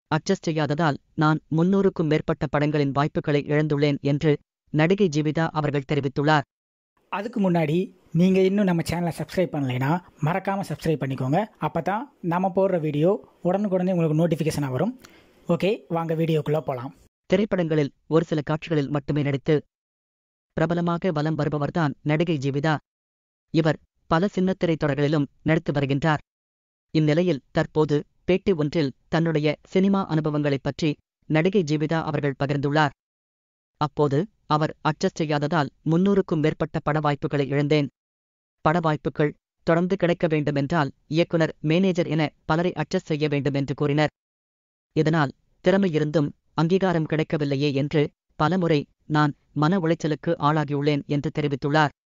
adjust செய்யாததால் நான் முன்னூறுக்கும் மேற்பட்ட படங்களின் வாய்ப்புகளை இழந்துள்ளேன் என்று நடிகை ஜீவிதா அவர்கள் தெரிவித்துள்ளார் அதுக்கு முன்னாடி நீங்கள் இன்னும் நம்ம சேனலை சப்ஸ்கிரைப் பண்ணலைன்னா மறக்காமல் சப்ஸ்கிரைப் பண்ணிக்கோங்க அப்போ தான் நம்ம போடுற வீடியோ உடனுக்குடனே உங்களுக்கு நோட்டிஃபிகேஷனாக வரும் ஓகே வாங்க வீடியோக்குள்ளே போகலாம் திரைப்படங்களில் ஒரு சில காட்சிகளில் மட்டுமே நடித்து பிரபலமாக வலம் வருபவர்தான் நடிகை ஜீவிதா இவர் பல சின்னத் திரைத்தொடர்களிலும் நடித்து வருகின்றார் இந்நிலையில் தற்போது பேட்டி ஒன்றில் தன்னுடைய சினிமா அனுபவங்களைப் பற்றி நடிகை ஜீவிதா அவர்கள் பகிர்ந்துள்ளார் அப்போது அவர் அட்ஜஸ்ட் செய்யாததால் முன்னூறுக்கும் மேற்பட்ட பட வாய்ப்புகளை இழந்தேன் பட வாய்ப்புகள் தொடர்ந்து கிடைக்க வேண்டுமென்றால் இயக்குனர் மேனேஜர் என பலரை அட்ஜஸ்ட் செய்ய வேண்டும் என்று கூறினர் இதனால் திறமை இருந்தும் அங்கீகாரம் கிடைக்கவில்லையே என்று பலமுறை நான் மன உளைச்சலுக்கு ஆளாகியுள்ளேன் என்று தெரிவித்துள்ளார்